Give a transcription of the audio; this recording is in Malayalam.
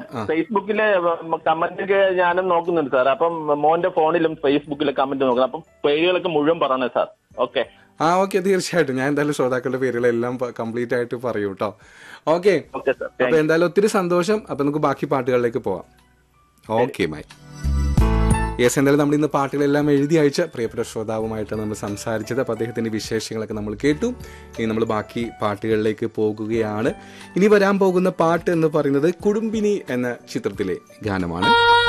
ഫേസ്ബുക്കിലെ കമന്റ് ഒക്കെ ഞാനും നോക്കുന്നുണ്ട് സാർ അപ്പം മോന്റെ ഫോണിലും ഫേസ്ബുക്കിലെ കമന്റ് നോക്കുന്നത് അപ്പം പേരുകളൊക്കെ മുഴുവൻ പറയണേ സാർ ഓക്കെ ആ ഓക്കെ തീർച്ചയായിട്ടും ഞാൻ എന്തായാലും ശ്രോതാക്കളുടെ പേരുകളെല്ലാം കംപ്ലീറ്റ് ആയിട്ട് പറയൂ കേട്ടോ ഓക്കെ ഓക്കെ സാർ അപ്പൊ എന്തായാലും ഒത്തിരി സന്തോഷം അപ്പൊ നമുക്ക് ബാക്കി പാട്ടുകളിലേക്ക് പോവാം ഓക്കെ മൈ യെസ് എന്തായാലും നമ്മൾ ഇന്ന് പാട്ടുകളെല്ലാം എഴുതി അയച്ച പ്രിയപ്പെട്ട ശ്രോതാവുമായിട്ടാണ് നമ്മൾ സംസാരിച്ചത് അപ്പോൾ അദ്ദേഹത്തിൻ്റെ വിശേഷങ്ങളൊക്കെ നമ്മൾ കേട്ടു ഇനി നമ്മൾ ബാക്കി പാട്ടുകളിലേക്ക് പോകുകയാണ് ഇനി വരാൻ പോകുന്ന പാട്ട് എന്ന് പറയുന്നത് കുടുംബിനി എന്ന ചിത്രത്തിലെ ഗാനമാണ്